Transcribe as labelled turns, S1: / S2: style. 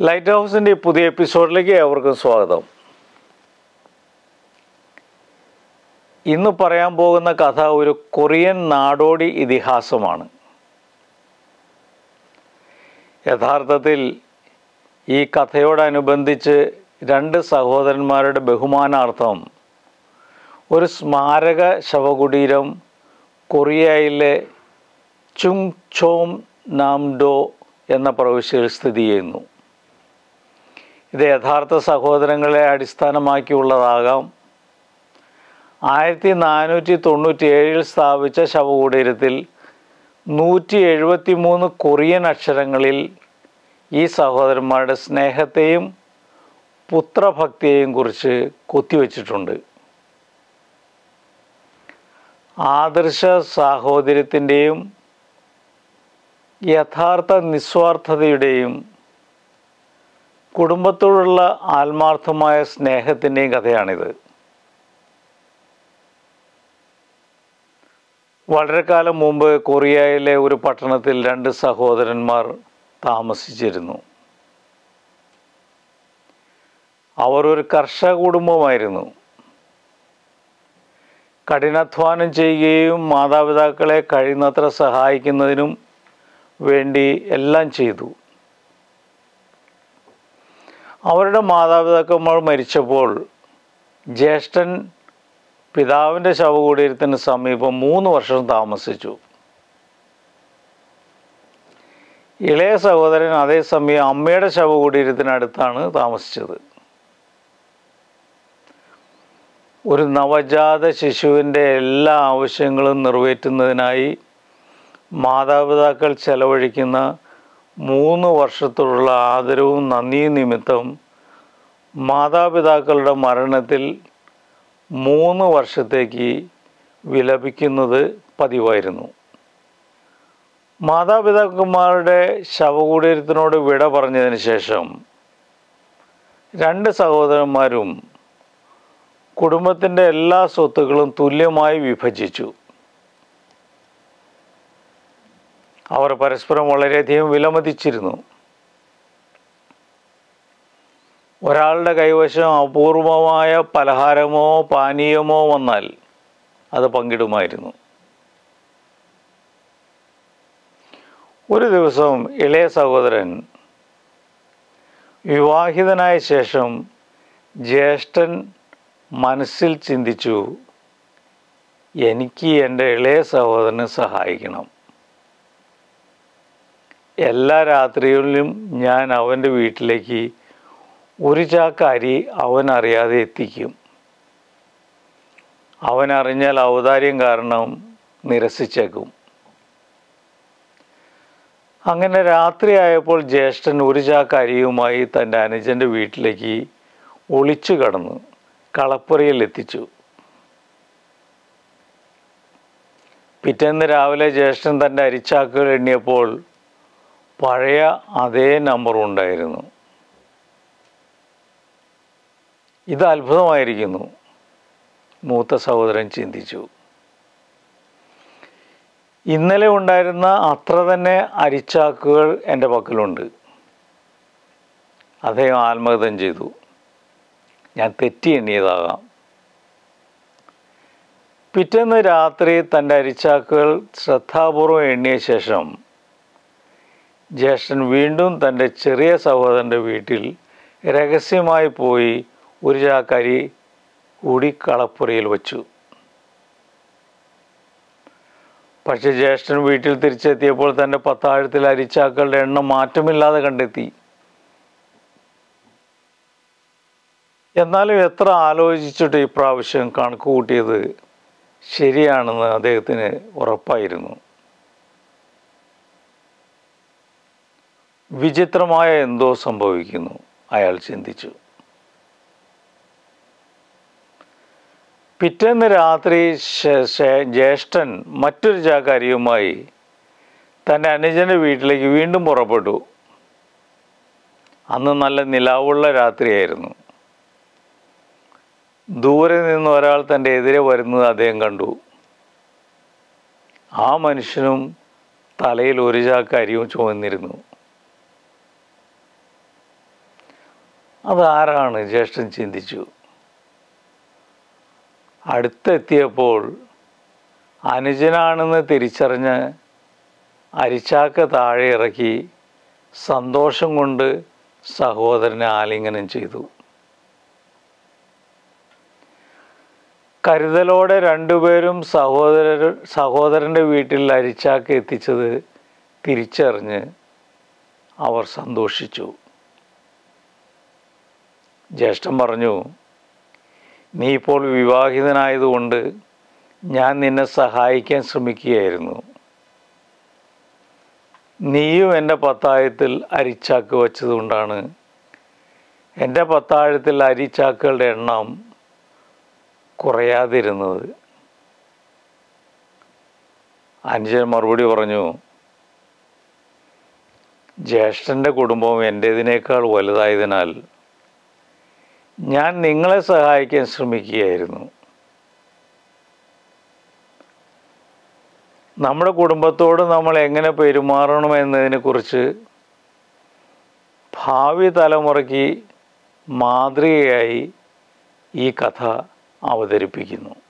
S1: light ഹൗസിൻ്റെ ഈ പുതിയ എപ്പിസോഡിലേക്ക് ഏവർക്കും സ്വാഗതം ഇന്ന് പറയാൻ പോകുന്ന കഥ ഒരു കൊറിയൻ നാടോടി ഇതിഹാസമാണ് യഥാർത്ഥത്തിൽ ഈ കഥയോടനുബന്ധിച്ച് രണ്ട് സഹോദരന്മാരുടെ ബഹുമാനാർത്ഥം ഒരു സ്മാരക ശവകുടീരം കൊറിയയിലെ ചുങ് ചോം നാംഡോ എന്ന പ്രവിശ്യയിൽ സ്ഥിതി ചെയ്യുന്നു ഇത് യഥാർത്ഥ സഹോദരങ്ങളെ അടിസ്ഥാനമാക്കിയുള്ളതാകാം ആയിരത്തി നാനൂറ്റി തൊണ്ണൂറ്റി ഏഴിൽ സ്ഥാപിച്ച ശവകുടീരത്തിൽ നൂറ്റി എഴുപത്തി മൂന്ന് കൊറിയൻ അക്ഷരങ്ങളിൽ ഈ സഹോദരന്മാരുടെ സ്നേഹത്തെയും പുത്രഭക്തിയെയും കുറിച്ച് കൊത്തിവെച്ചിട്ടുണ്ട് ആദർശ സാഹോദര്യത്തിൻ്റെയും യഥാർത്ഥ നിസ്വാർത്ഥതയുടെയും കുടുംബത്തോടുള്ള ആത്മാർത്ഥമായ സ്നേഹത്തിൻ്റെയും കഥയാണിത് വളരെ കാലം മുമ്പ് കൊറിയയിലെ ഒരു പട്ടണത്തിൽ രണ്ട് സഹോദരന്മാർ താമസിച്ചിരുന്നു അവർ ഒരു കർഷക കുടുംബമായിരുന്നു കഠിനാധ്വാനം ചെയ്യുകയും മാതാപിതാക്കളെ കഴിയുന്നത്ര സഹായിക്കുന്നതിനും വേണ്ടി എല്ലാം ചെയ്തു അവരുടെ മാതാപിതാക്കന്മാർ മരിച്ചപ്പോൾ ജ്യേഷ്ഠൻ പിതാവിൻ്റെ ശവകുടീരത്തിന് സമീപം മൂന്ന് വർഷം താമസിച്ചു ഇളയ സഹോദരൻ അതേസമയം അമ്മയുടെ ശവകുടീരത്തിനടുത്താണ് താമസിച്ചത് ഒരു നവജാത ശിശുവിൻ്റെ എല്ലാ ആവശ്യങ്ങളും നിറവേറ്റുന്നതിനായി മാതാപിതാക്കൾ ചെലവഴിക്കുന്ന മൂന്ന് വർഷത്തോടുള്ള ആദരവും നന്ദിയും നിമിത്തം മാതാപിതാക്കളുടെ മരണത്തിൽ മൂന്ന് വർഷത്തേക്ക് വിലപിക്കുന്നത് പതിവായിരുന്നു മാതാപിതാക്കന്മാരുടെ ശവകുടീരത്തിനോട് വിട പറഞ്ഞതിന് ശേഷം രണ്ട് സഹോദരന്മാരും കുടുംബത്തിൻ്റെ എല്ലാ സ്വത്തുക്കളും തുല്യമായി വിഭജിച്ചു അവർ പരസ്പരം വളരെയധികം വിലമതിച്ചിരുന്നു ഒരാളുടെ കൈവശം അപൂർവമായ പലഹാരമോ പാനീയമോ വന്നാൽ അത് പങ്കിടുമായിരുന്നു ഒരു ദിവസം ഇളയ സഹോദരൻ വിവാഹിതനായ ശേഷം ജ്യേഷ്ഠൻ മനസ്സിൽ ചിന്തിച്ചു എനിക്ക് എൻ്റെ ഇളയ സഹോദരനെ സഹായിക്കണം എല്ലാ രാത്രികളിലും ഞാൻ അവൻ്റെ വീട്ടിലേക്ക് ഒരു ചാക്ക് അരി അവൻ അറിയാതെ എത്തിക്കും അവൻ അറിഞ്ഞാൽ ഔദാര്യം കാരണം നിരസിച്ചേക്കും അങ്ങനെ രാത്രിയായപ്പോൾ ജ്യേഷ്ഠൻ ഒരു ചാക്ക് അരിയുമായി തൻ്റെ അനുജൻ്റെ വീട്ടിലേക്ക് ഒളിച്ചു കടന്നു കളപ്പുരയിൽ എത്തിച്ചു പിറ്റേന്ന് രാവിലെ ജ്യേഷ്ഠൻ തൻ്റെ അരിച്ചാക്കുകൾ എണ്ണിയപ്പോൾ പഴയ അതേ നമ്പർ ഉണ്ടായിരുന്നു ഇത് അത്ഭുതമായിരിക്കുന്നു മൂത്ത സഹോദരൻ ചിന്തിച്ചു ഇന്നലെ ഉണ്ടായിരുന്ന അത്ര തന്നെ അരിച്ചാക്കുകൾ എൻ്റെ പക്കലുണ്ട് അദ്ദേഹം ആത്മഹത്യം ചെയ്തു ഞാൻ തെറ്റി എണ്ണിയതാകാം പിറ്റേന്ന് രാത്രി തൻ്റെ അരിച്ചാക്കുകൾ ശ്രദ്ധാപൂർവം എണ്ണിയ ശേഷം ജ്യേഷ്ഠൻ വീണ്ടും തൻ്റെ ചെറിയ സഹോദരൻ്റെ വീട്ടിൽ രഹസ്യമായി പോയി ഒരു ചാക്കരി കൂടി കളപ്പുരയിൽ വച്ചു പക്ഷെ ജ്യേഷ്ഠൻ വീട്ടിൽ തിരിച്ചെത്തിയപ്പോൾ തൻ്റെ പത്താഴത്തിൽ അരിച്ചാക്കളുടെ എണ്ണം മാറ്റമില്ലാതെ കണ്ടെത്തി എന്നാലും എത്ര ആലോചിച്ചിട്ട് ഈ പ്രാവശ്യം കണക്ക് കൂട്ടിയത് ശരിയാണെന്ന് അദ്ദേഹത്തിന് ഉറപ്പായിരുന്നു വിചിത്രമായ എന്തോ സംഭവിക്കുന്നു അയാൾ ചിന്തിച്ചു പിറ്റേന്ന് രാത്രി ശേ- ശേ- ജ്യേഷ്ഠൻ മറ്റൊരു ചാക്കരിയുമായി തൻ്റെ അനുജൻ്റെ വീട്ടിലേക്ക് വീണ്ടും പുറപ്പെട്ടു അന്ന് നല്ല നിലാവുള്ള രാത്രിയായിരുന്നു ദൂരെ നിന്ന് ഒരാൾ തൻ്റെ എതിരെ വരുന്നത് അദ്ദേഹം കണ്ടു ആ മനുഷ്യനും തലയിൽ ഒരു ചാക്ക് അരിയും ചുമന്നിരുന്നു അതാരാണ് ജ്യേഷ്ഠൻ ചിന്തിച്ചു അടുത്തെത്തിയപ്പോൾ അനുജനാണെന്ന് തിരിച്ചറിഞ്ഞ് അരിച്ചാക്ക് താഴെ ഇറക്കി സന്തോഷം കൊണ്ട് സഹോദരനെ ആലിംഗനം ചെയ്തു കരുതലോടെ രണ്ടുപേരും സഹോദര സഹോദരൻ്റെ വീട്ടിൽ അരിച്ചാക്ക് എത്തിച്ചത് തിരിച്ചറിഞ്ഞ് അവർ സന്തോഷിച്ചു ജ്യേഷ്ഠൻ പറഞ്ഞു നീ ഇപ്പോൾ വിവാഹിതനായതുകൊണ്ട് ഞാൻ നിന്നെ സഹായിക്കാൻ ശ്രമിക്കുകയായിരുന്നു നീയും എൻ്റെ പത്തായത്തിൽ അരിച്ചാക്ക് വച്ചതുകൊണ്ടാണ് എൻ്റെ പത്താഴത്തിൽ അരിച്ചാക്കുകളുടെ എണ്ണം കുറയാതിരുന്നത് അനുജൻ മറുപടി പറഞ്ഞു ജ്യേഷ്ഠൻ്റെ കുടുംബം എൻ്റേതിനേക്കാൾ വലുതായതിനാൽ ഞാൻ നിങ്ങളെ സഹായിക്കാൻ ശ്രമിക്കുകയായിരുന്നു നമ്മുടെ കുടുംബത്തോട് നമ്മൾ എങ്ങനെ പെരുമാറണം എന്നതിനെക്കുറിച്ച് ഭാവി തലമുറയ്ക്ക് മാതൃകയായി ഈ കഥ അവതരിപ്പിക്കുന്നു